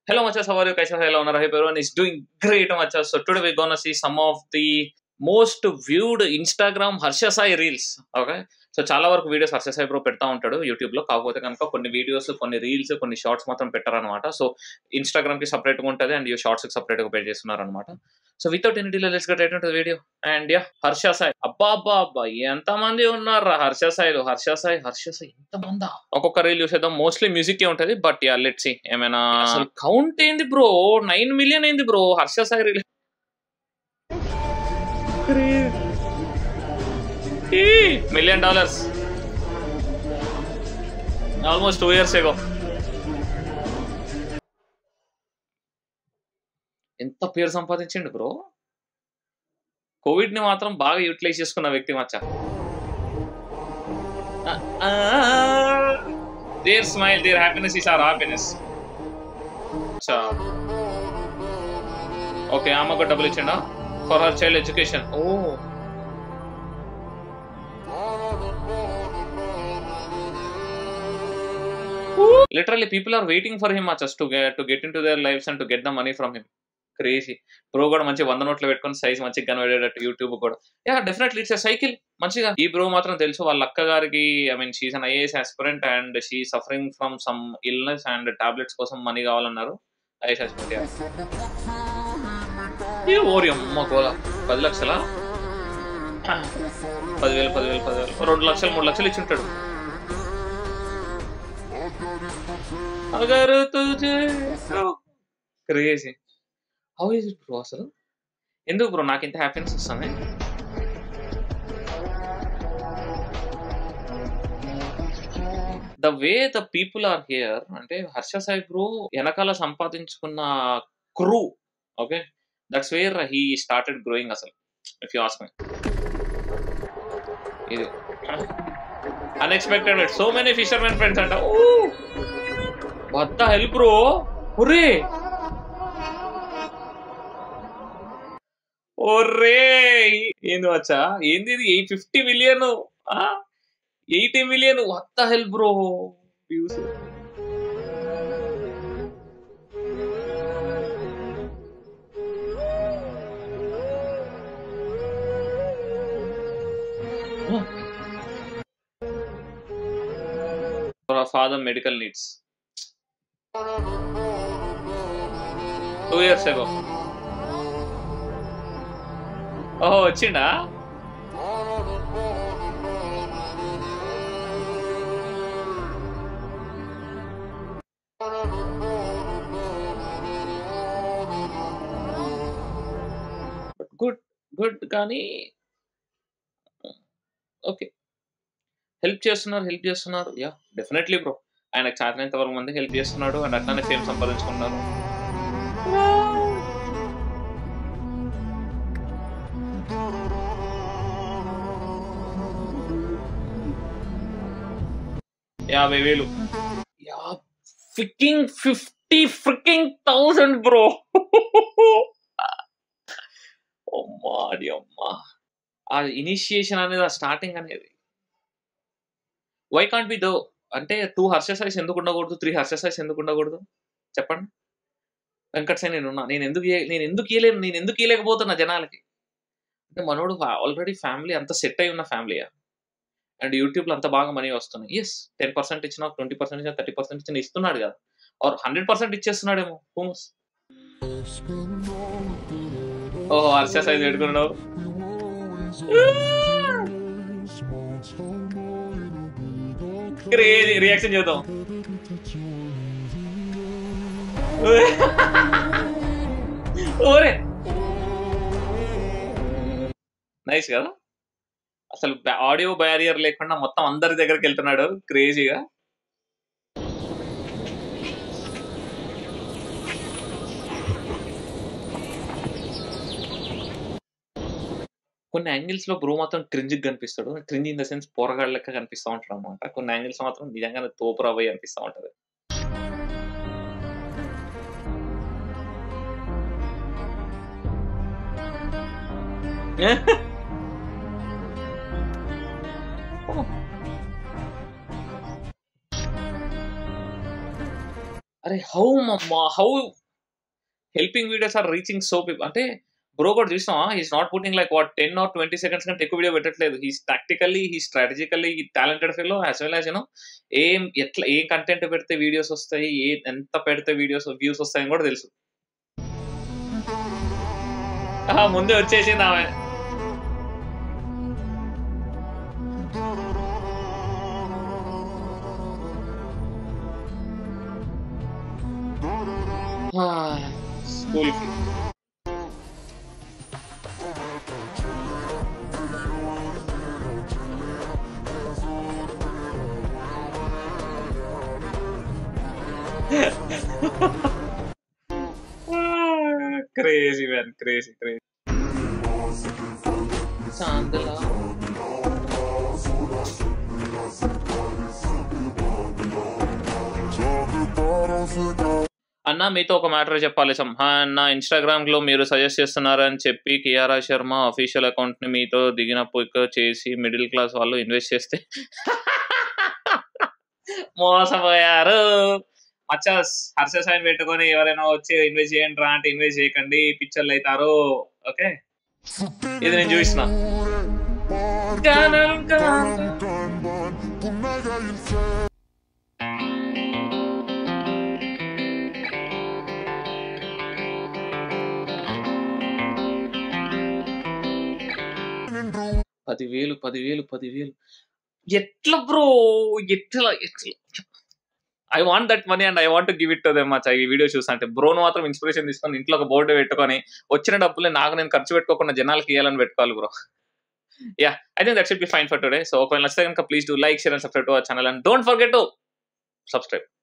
Hello, Machas. How are you? Kaisa hello, I hope everyone is doing great, Machas. So today we're gonna see some of the most viewed Instagram Harsha Sai reels okay so చాలా వరకు videos Harsha Sai bro పెడతా ఉంటాడు YouTube లో కాకపోతే కనుక కొన్ని videos కొన్ని reels కొన్ని షార్ట్స్ మాత్రం పెట్టారనమాట సో ఇన్స్టాగ్రామ్ కి సపరేట్ గా ఉంటుంది అండ్ ఈ షార్ట్స్ కి సపరేట్ గా పే చేస్తున్నారు అనమాట so without any delay let's get ఉంటుంది video and yeah Harsha Sai అబ్బా అబ్బా అబ్బా ఎంత మంది ఉన్నారా హర్ష సాయిలు హర్ష సాయి హర్ష సాయి ఎంత మందా ఒక్కొక్క రీల్ చూసేద్దాం మోస్ట్లీ మ్యూజిక్ ఏ ఉంటది బట్ యా లెట్స్ సి ఏమైనా అసలు కౌంట్ ఏంది బ్రో నైన్ మిలియన్ ఏంది bro Harsha Sai reel million dollars almost two years ago ఎంత పేరు సంపాదించండి బ్రో కోవిడ్ ని మాత్రం బాగా యూటిలైజ్ చేసుకున్న వ్యక్తి మచ్చ there smile there happiness is our happiness okay అమ్మకు డబ్బులు ఇచ్చిండా for her child education oh literally people are waiting for him just to get to get into their lives and to get the money from him crazy bro కూడా మంచి వంద నోట్లు పెట్టుకొని size మంచిగా కనబడేటట్టు యూట్యూబ్ కూడా యా డెఫినెట్లీ ఇట్స్ సైకిల్ మంచిగా ఈ బ్రో మాత్రం తెలుసు వాళ్ళ అక్క గారికి I mean she's an IAS aspirant and she suffering from some illness and tablets కోసం మనీ కావాలన్నారు ఐఏఎస్ ఆస్పిరెంట్ ఈ ఓరి అమ్మ గోల పది లక్షలా పదివేలు పదివేలు పదివేలు రెండు లక్షలు మూడు లక్షలు ఇచ్చి ఉంటాడు అగరు తుజే crazy how is it bro అసలు ఎందుకు బ్రో నాకు ఇంత హ్యాపీనెస్ వస్తుంది the way the people are here అంటే హర్ష సాయి బ్రో వెనకాల సంపాదించుకున్న crew okay that's where he started growing అసలు ఇఫ్ యూ ఆస్ మై ఇది unexpected so many fishermen friends అంట ఓ వద్ద హెల్ప్ బ్రో ఒరే ఒరే ఏంది వచ్చా ఏంది ఇది eight fifty million eighty million వద్ద help bro views for our father medical needs. Two years ago. ఓహో వచ్చిండా గుడ్ గుడ్ కానీ ఓకే హెల్ప్ చేస్తున్నారు హెల్ప్ చేస్తున్నారు యా డెఫినెట్లీ బ్రో ఆయనకు చేతనంత వరకు మంది హెల్ప్ చేస్తున్నాడు అండ్ అట్లానే ఫేమ్ సంపాదించుకున్నారు యాభై వేలు yeah fucking fifty freaking thousand bro అమ్మా అది అమ్మా ఆ ఇనిషియేషన్ అనేది ఆ స్టార్టింగ్ అనేది వై కాంట్ బి దో అంటే టూ హర్ష సైజ్ ఎందుకు ఉండకూడదు త్రీ హర్ష సైజ్ ఎందుకు ఉండకూడదు చెప్పండి వెంకట్ సాయి నేను ఉన్నా నేను ఎందుకు ఇయ్య- నేను ఎందుకు ఇయలేను నేను ఎందుకు ఇయలేకపోతున్నా జనాలకి అంటే మనోడు ఆల్రెడీ ఫ్యామిలీ అంత సెట్ అయి ఉన్న ఫ్యామిలీయా అండ్ యూట్యూబ్ లో అంత బాగా మనీ వస్తున్నాయి ఎస్ టెన్ పర్సెంట్ ఇచ్చినా ట్వంటీ పర్సెంట్ ఇచ్చినా థర్టీ పర్సెంట్ ఇచ్చినా ఇస్తున్నాడు కదా ఆర్ హండ్రెడ్ పర్సెంట్ ఇచ్చేస్తున్నాడేమో హూమస్ ఓ హర్ష సైజ్ పెట్టుకున్నాడు క్రేజీ రియాక్షన్ చేద్దాం ఓరే నైస్ కదా అసలు ఆడియో బ్యారియర్ లేకుండా మొత్తం అందరి దగ్గరికి వెళ్తున్నాడు క్రేజీగా కొన్ని యాంగిల్స్ లో బ్రో మాత్రం క్రింజ్ కనిపిస్తాడు క్రింజ్ ఇన్ ద సెన్స్ పోరగాళ్ళ లెక్క కనిపిస్తూ ఉంటాడు అనమాట కొన్ని యాంగిల్స్ మాత్రం నిజంగానే తోపురాబోయి అనిపిస్తూ ఉంటది అరే అరే how how helping videos are reaching so people అంటే బ్రో కూడా చూసినా he's not putting like what ten or twenty seconds కంటే ఎక్కువ వీడియో పెట్టట్లేదు he's tactically he strategically talented fellow as well as you know ఏం ఎట్లా ఏం కంటెంట్ పెడితే వీడియోస్ వస్తాయి ఏ ఎంత పెడితే వీడియోస్ వ్యూస్ వస్తాయని కూడా తెలుసు ఆహా, ముందే వచ్చేసింది ఆమె స్కూల్ కి క్రేజీ మ్యాన్ క్రేజీ క్రేజీ చాందలా అన్న మీతో ఒక మ్యాటర్ చెప్పాలి సమ్ హా అన్న ఇన్స్టాగ్రామ్ లో మీరు సజెస్ట్ చేస్తున్నారని చెప్పి కియారా శర్మ అఫీషియల్ అకౌంట్ ని మీతో దిగిన పిక్ చేసి మిడిల్ క్లాస్ వాళ్ళు ఇన్వెస్ట్ చేస్తే మోసపోయారు మచ్చస్ హర్ష సైన్ పెట్టుకొని ఎవరైనా వచ్చి ఇన్వెస్ట్ చేయండి రా అంటే ఇన్వెస్ట్ చేయకండి పిక్చర్లు అవుతారు ఓకే ఇది నేను చూసిన గానం గానం. పదివేలు పదివేలు పదివేలు ఎట్లా బ్రో ఎట్లా ఎట్లా I want that money and I want give it to them much ఈ వీడియో చూస్తుంటే బ్రోను మాత్రం ఇన్స్పిరేషన్ తీసుకొని ఇంట్లో ఒక బోర్డు పెట్టుకొని వచ్చిన డబ్బులు నాకు నేను ఖర్చు పెట్టుకోకుండా జనాలకి ఇవ్వాలని పెట్టుకోవాలి bro ya I think that should be fine for today so ఒకవేళ నచ్చితే కనుక please do like share and subscribe to our channel and don't forget to subscribe